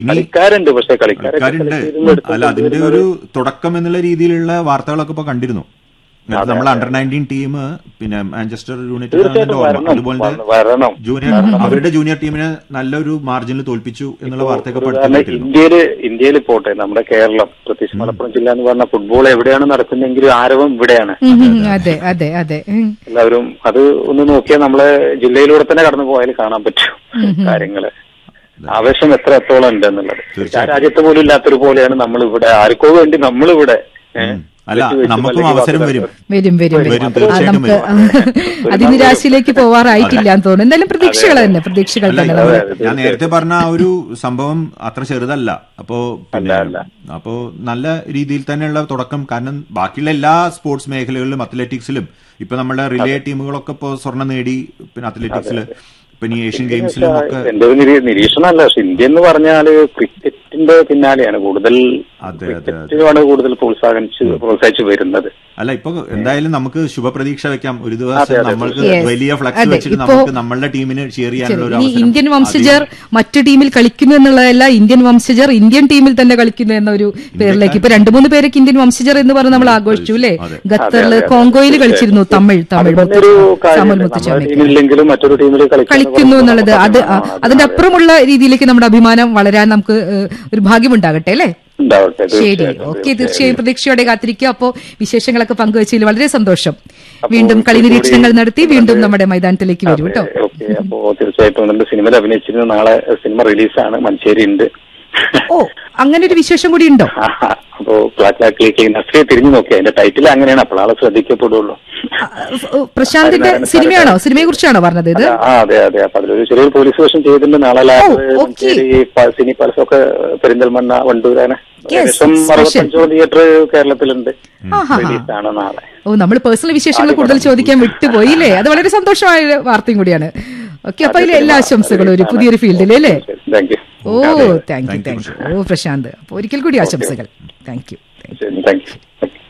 ഇനി കളിക്കാരുണ്ട് പക്ഷെ കളിക്കാരൊക്കെ കളിക്കാരുണ്ട് select ചെയ്ത് എടുത്ത് അല്ല അതിന്റെ ഒരു തുടക്കം എന്നുള്ള രീതിയിലുള്ള വാർത്തകളൊക്കെ ഇപ്പൊ കണ്ടിരുന്നു നമ്മൾ അണ്ടർ നയൻറ്റീൻ ടീം പിന്നെ മാഞ്ചസ്റ്റർ യുണൈറ്റഡ് തീർച്ചയായിട്ടും വരണം അതുപോലെ വരണം, വരണം ജൂനിയർ അവരുടെ ജൂനിയർ ടീമിനെ നല്ലൊരു മാർജിനിൽ തോൽപ്പിച്ചു എന്നുള്ള വാർത്തയൊക്കെ ഒരു പഠിച്ചു കാരണം കേട്ടിരുന്നു ഇന്ത്യയില് ഇന്ത്യയിൽ പോട്ടെ നമ്മുടെ കേരളം പ്രത്യേകിച്ച് മലപ്പുറം ജില്ല എന്ന് പറഞ്ഞ ഫുട്ബോൾ എവിടെയാണ് നടക്കുന്നതെങ്കിലും ആരവം ഇവിടെയാണ് ഉം, ഉം, അതെ അതെ അതെ ഉം. എല്ലാവരും അത് ഒന്ന് നോക്കിയാൽ നമ്മളെ ജില്ലയിലൂടെ തന്നെ കടന്നു പോയാൽ കാണാൻ പറ്റും കാര്യങ്ങള് ആവേശം എത്ര എത്തോളം ഉണ്ട് എന്നുള്ളത് ആ രാജ്യത്ത് പോലും ഇല്ലാത്തൊരു പോലെയാണ് നമ്മൾ ഇവിടെ ആർക്കോ വേണ്ടി നമ്മളിവിടെ ഏഹ്, അല്ല വെച്ച് വെച്ച് നമുക്കും അല്ലെങ്കിൽ അവസരം വാക്ക് വരും വരും വരും വരും, വരും ആ, തീർച്ചയായിട്ടും നമുക്ക് അതിനിരാശയിലേക്ക് പോവാറായിട്ടില്ല എന്ന് തോന്നുന്നു എന്തായാലും പ്രതീക്ഷകൾ തന്നെ പ്രതീക്ഷകൾ അല്ല തന്നെ ഇത് നമ്മൾ ഞാൻ നേരത്തെ പറഞ്ഞ ആ ഒരു സംഭവം അത്ര ചെറുതല്ല അപ്പോ പിന്നെ അപ്പോ നല്ല രീതിയിൽ തന്നെയുള്ള തുടക്കം കാരണം ബാക്കിയുള്ള എല്ലാ സ്പോർട്സ് മേഖലകളിലും അത്ലറ്റിക്സിലും ഇപ്പൊ നമ്മുടെ റിലേ ടീമുകളൊക്കെ ഇപ്പോ സ്വർണം നേടി പിന്നെ അത്ലറ്റിക്സില് പിന്നെ ഈ ഏഷ്യൻ ഗെയിംസിലും ഒക്കെ എന്റെ ഒരു നിരീ- നിരീക്ഷണമല്ല പക്ഷെ ഇന്ത്യ എന്ന് പറഞ്ഞാല് ക്രിക്കറ്റിന്റെ പിന്നാലെയാണ് കൂടുതൽ അതെ അതെ അതെ ക്രിക്കറ്റിനാണ് കൂടുതൽ പ്രോത്സാഹിച്ച് പ്രോത്സാഹിച്ചു വരുന്നത് അല്ല ഇപ്പൊ എന്തായാലും നമുക്ക് ശുഭപ്രതീക്ഷ വെക്കാം ഒരു അതെ, ദിവസം അതെ, നമ്മൾക്ക് Yes. വലിയ ഫ്ലക്സ് അതെ, വെച്ചിട്ട് ഇപ്പോ- നമുക്ക് നമ്മളുടെ ടീമിന് ഷെയർ ചെയ്യാനുള്ള ഒരു ഇനി അവസരം ഇന്ത്യൻ വംശജർ മറ്റു ടീമിൽ കളിക്കുന്നു എന്നുള്ളതല്ല ഇന്ത്യൻ വംശജർ ഇന്ത്യൻ ടീമിൽ തന്നെ കളിക്കുന്നു എന്ന ഒരു പേരിലേക്ക് ഇപ്പൊ രണ്ടു മൂന്ന് പേരൊക്കെ ഇന്ത്യൻ വംശജർ എന്ന് പറഞ്ഞ് നമ്മൾ ആഘോഷിച്ചു അല്ലേ അതെ. ഖത്തറില് കോങ്കോയിൽ കളിച്ചിരുന്നു തമിഴ് തമിഴ് അതിന്റെ ഒരു മുത്ത് സാമുൽ കാര്യം മുത്തുച്ചാമിയൊക്കെ ടീമിലെങ്കിലും മറ്റൊരു ടീമിൽ കളിക്കുന്നു എന്നുള്ളത് അത് ആ, അ- അതിന്റെ അപ്പുറമുള്ള രീതിയിലേക്ക് നമ്മുടെ അഭിമാനം വളരാൻ നമുക്ക് ഏഹ്, ഒരു ഭാഗ്യമുണ്ടാകട്ടെ അല്ലേ ഉണ്ടാവട്ടെ ശരി തീർച്ചയായിട്ടും, ഓക്കെ തീർച്ചയായും പ്രതീക്ഷയോടെ കാത്തിരിക്കുക അപ്പോ വിശേഷങ്ങളൊക്കെ പങ്കുവച്ചതിൽ വളരെ സന്തോഷം വീണ്ടും കളി ഇതുകൂടി നിരീക്ഷണങ്ങൾ നടത്തി വീണ്ടും നമ്മുടെ മൈതാനത്തിലേക്ക് വരും കേട്ടോ ഓക്കെ അപ്പോ തീർച്ചയായിട്ടും നമ്മുടെ സിനിമയിൽ അഭിനയിച്ചിരുന്ന നാളെ സിനിമ റിലീസാണ് മഞ്ചേരി ഉണ്ട് ഓ അങ്ങനെ ഒരു വിശേഷം കൂടി ഉണ്ടോ അപ്പോ ക്ലിക്ക് നസ്രിയെ തിരിഞ്ഞു നോക്കി അതിന്റെ ടൈറ്റിൽ അങ്ങനെയാണ് അപ്പോൾ ആളെ ശ്രദ്ധിക്കപ്പെടുള്ളൂ ആ, ഉ, പ്രശാന്തിന്റെ സിനിമയാണോ സിനിമയെ കുറിച്ചാണോ പറഞ്ഞത് ഇത് ആ അതെ അതെ അപ്പൊ അതിലൊരു ചെറിയൊരു പോലീസ് സ്റ്റേഷൻ ചെയ്തിട്ടുണ്ട് നാളെ ലാബ് ഓ, okay. മഞ്ചേരി പ- സിനി പാലസ് ഒക്കെ പെരിന്തൽമണ്ണ വണ്ടൂരാണ് Yes, ഏകദേശം special. അറുപത്തഞ്ചോ തിയേറ്റർ കേരളത്തിലുണ്ട് ആഹാ. റിലീസാണ് നാളെ ഓ നമ്മൾ പേഴ്സണൽ വിശേഷങ്ങൾ കൂടുതൽ ചോദിക്കാൻ വിട്ടുപോയില്ലേ അത് വളരെ സന്തോഷമായ ഒരു വാർത്തയും കൂടിയാണ് ഓക്കെ അപ്പൊ അതിലെ എല്ലാ ആശംസകളും ഒരു പുതിയൊരു ഫീൽഡിൽ അല്ലേ താങ്ക് യു ഓ താങ്ക് യു താങ്ക് യു ഓ പ്രശാന്ത് അപ്പൊ ഒരിക്കൽ കൂടി ആശംസകൾ താങ്ക് യു താങ്ക് യു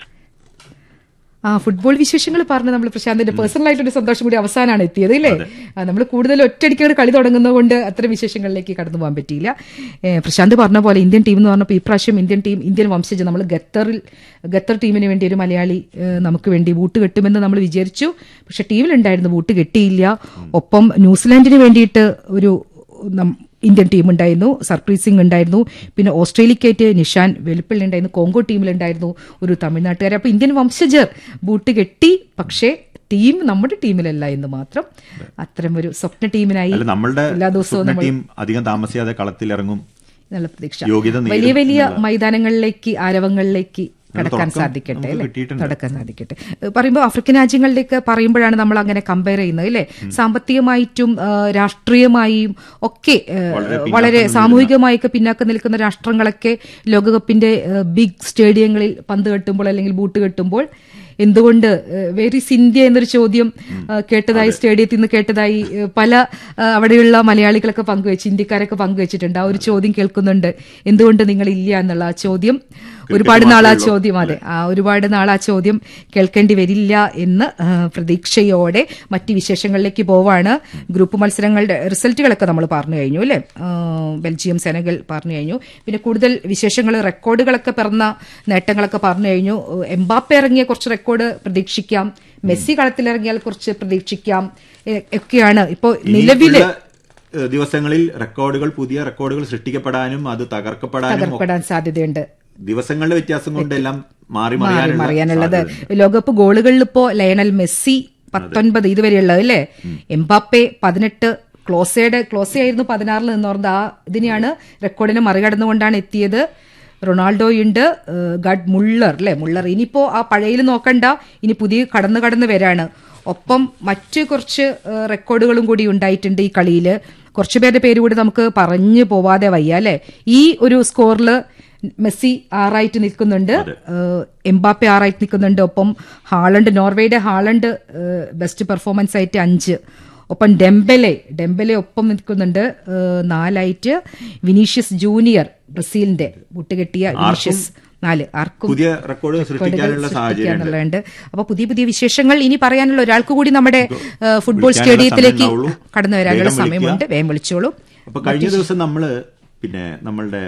ആ ഫുട്ബോൾ വിശേഷങ്ങൾ പറഞ്ഞ് നമ്മൾ പ്രശാന്തിന്റെ പേഴ്സണൽ ആയിട്ടൊരു സന്തോഷം കൂടി അവസാനമാണ് എത്തിയത് ഇല്ലേ നമ്മൾ കൂടുതൽ ഒറ്റയടിക്കാണ് കളി തുടങ്ങുന്നതുകൊണ്ട് അത്തരം വിശേഷങ്ങളിലേക്ക് കടന്നു പോകാൻ പറ്റിയില്ല ഏ, പ്രശാന്ത് പറഞ്ഞ പോലെ ഇന്ത്യൻ ടീം എന്ന് പറഞ്ഞപ്പോൾ ഇപ്രാവശ്യം ഇന്ത്യൻ ടീം ഇന്ത്യൻ വംശജ നമ്മൾ ഖത്തറിൽ ഖത്തർ ടീമിന് വേണ്ടി ഒരു മലയാളി ഏ, നമുക്ക് വേണ്ടി വൂട്ട് കെട്ടുമെന്ന് നമ്മൾ വിചാരിച്ചു പക്ഷെ ടീമിലുണ്ടായിരുന്നു വൂട്ട് കെട്ടിയില്ല ഒപ്പം ന്യൂസിലാൻഡിന് വേണ്ടിയിട്ട് ഒരു നം- ഇന്ത്യൻ ടീം ഉണ്ടായിരുന്നു സർപ്രീത് സിംഗ് ഉണ്ടായിരുന്നു പിന്നെ ഓസ്ട്രേലിയക്കായിട്ട് നിഷാൻ വെളുപ്പിള്ളി ഉണ്ടായിരുന്നു കോങ്കോ ടീമിലുണ്ടായിരുന്നു ഒരു തമിഴ്നാട്ടുകാർ അപ്പോൾ ഇന്ത്യൻ വംശജർ ബൂട്ട് കെട്ടി പക്ഷേ ടീം നമ്മുടെ ടീമിലല്ല എന്ന് മാത്രം അത്തരം ഒരു സ്വപ്ന ടീമിനായി അല്ല നമ്മളുടെ എല്ലാ ദിവസവും സ്വപ്ന നമ്മൾ ടീം അധികം താമസിയാതെ കളത്തിലിറങ്ങും നല്ല പ്രതീക്ഷ യോഗ്യത നേടും വലിയ വലിയ മൈതാനങ്ങളിലേക്ക് ആരവങ്ങളിലേക്ക് കടക്കാൻ തുടക്കം സാധിക്കട്ടെ നമുക്ക് അല്ലേ കിട്ടിയിട്ടുണ്ട്. നടക്കാൻ സാധിക്കട്ടെ ഏഹ് പറയുമ്പോൾ ആഫ്രിക്കൻ രാജ്യങ്ങളിലേക്ക് പറയുമ്പോഴാണ് നമ്മൾ അങ്ങനെ കമ്പയർ ചെയ്യുന്നത് അല്ലേ സാമ്പത്തികമായിട്ടും ആ, രാഷ്ട്രീയമായും ഒക്കെ ഏഹ്, വളരെ പിന്നാക്കം വളരെ സാമൂഹികമായൊക്കെ പിന്നാക്കം നിൽക്കുന്ന രാഷ്ട്രങ്ങളൊക്കെ ലോകകപ്പിന്റെ ഏഹ്, ബിഗ് സ്റ്റേഡിയങ്ങളിൽ പന്ത് കെട്ടുമ്പോൾ അല്ലെങ്കിൽ ബൂട്ട് കെട്ടുമ്പോൾ എന്തുകൊണ്ട് വെരിസ് ഇന്ത്യ എന്നൊരു ചോദ്യം ആ, കേട്ടതായി സ്റ്റേഡിയത്തിൽ നിന്ന് കേട്ടതായി ഏഹ്, പല ആ, അവിടെയുള്ള മലയാളികളൊക്കെ പങ്കുവെച്ച് ഇന്ത്യക്കാരൊക്കെ പങ്കുവെച്ചിട്ടുണ്ട് ആ ഒരു ചോദ്യം കേൾക്കുന്നുണ്ട് എന്തുകൊണ്ട് നിങ്ങൾ ഇല്ല എന്നുള്ള ആ ചോദ്യം ഒരുപാട് നാൾ ആ ചോദ്യം അതെ ആ ഒരുപാട് നാൾ ആ ചോദ്യം കേൾക്കേണ്ടി വരില്ല എന്ന് ആ, പ്രതീക്ഷയോടെ മറ്റ് വിശേഷങ്ങളിലേക്ക് പോവാണ് ഗ്രൂപ്പ് മത്സരങ്ങളുടെ റിസൾട്ടുകളൊക്കെ നമ്മൾ പറഞ്ഞു കഴിഞ്ഞു അല്ലേ ആ, ബെൽജിയം സെനഗൽ പറഞ്ഞു കഴിഞ്ഞു പിന്നെ കൂടുതൽ വിശേഷങ്ങൾ റെക്കോർഡുകളൊക്കെ പിറന്ന നേട്ടങ്ങളൊക്കെ പറഞ്ഞു കഴിഞ്ഞു എംബാപ്പ ഇറങ്ങിയ കുറച്ച് റെക്കോർഡ് പ്രതീക്ഷിക്കാം മെസ്സി കളത്തിലിറങ്ങിയാൽ കുറച്ച് പ്രതീക്ഷിക്കാം എ- ഒക്കെയാണ് ഇപ്പോൾ നിലവില് ഇനിയുള്ള, ഏഹ്, ദിവസങ്ങളിൽ റെക്കോർഡുകൾ പുതിയ റെക്കോർഡുകൾ സൃഷ്ടിക്കപ്പെടാനും അത് തകർക്കപ്പെടാനും ഒക്കെ തകർപ്പെടാൻ സാധ്യതയുണ്ട് ദിവസങ്ങളുടെ വ്യത്യാസം കൊണ്ട് എല്ലാം മാറി മാറി മറിയാനുള്ള മറിയാനുള്ളത് സാധ്യതയുണ്ട്. ലോകകപ്പ് ഗോളുകളിൽ ഇപ്പോ ലയണൽ മെസ്സി പത്തൊൻപത് ഇതുവരെയുള്ളത് അല്ലേ എംബാപ്പെ പതിനെട്ട് ക്ലോസയുടെ ക്ലോസ ആയിരുന്നു പതിനാറിൽ നിന്നോർന്നത് ആ ഇതിനെയാണ് റെക്കോർഡിനെ മറികടന്നുകൊണ്ടാണ് എത്തിയത് റൊണാൾഡോയുണ്ട് ഏഹ് ഗഡ് മുള്ളർ അല്ലെ മുള്ളർ ഇനിയിപ്പോ ആ പഴയിൽ നോക്കണ്ട ഇനി പുതിയ കടന്നു കടന്ന് വരാണ് ഒപ്പം മറ്റു കുറച്ച് ഏഹ് റെക്കോർഡുകളും കൂടി ഉണ്ടായിട്ടുണ്ട് ഈ കളിയിൽ കുറച്ചു പേരുടെ പേര് കൂടി നമുക്ക് പറഞ്ഞു പോവാതെ വയ്യ അല്ലെ ഈ ഒരു സ്കോറിൽ മെസ്സി ആറായിട്ട് നിൽക്കുന്നുണ്ട് ഏഹ് എംബാപ്പെ ആറായിട്ട് നിൽക്കുന്നുണ്ട് ഒപ്പം ഹാളണ്ട് നോർവേയുടെ ഹാളണ്ട് ഏഹ് ബെസ്റ്റ് പെർഫോമൻസ് ആയിട്ട് അഞ്ച് ഒപ്പം ഡെംബെലെ ഡെംബെലെ ഒപ്പം നിൽക്കുന്നുണ്ട് ഏഹ് നാലായിട്ട് വിനീഷ്യസ് ജൂനിയർ ബ്രസീലിന്റെ മുട്ടുകെട്ടിയ വിനീഷ്യസ് നാല് ആർക്കും പുതിയ റെക്കോർഡ് സൃഷ്ടിക്കാനുള്ള സാഹചര്യം സൃഷ്ടിക്കാനുള്ളതുണ്ട് അപ്പൊ പുതിയ പുതിയ വിശേഷങ്ങൾ ഇനി പറയാനുള്ള ഒരാൾക്ക് കൂടി നമ്മുടെ ഏഹ് ഫുട്ബോൾ വിളിക്കാനുള്ള സ്റ്റേഡിയത്തിലേക്ക് സമയം ഉണ്ടാവുള്ളൂ. കടന്നു വരാനുള്ള വേഗം വിളിക്കുക. സമയമുണ്ട് വേഗം വിളിച്ചോളൂ അപ്പൊ കഴിഞ്ഞ ദിവസം നമ്മള് പിന്നെ നമ്മളുടെ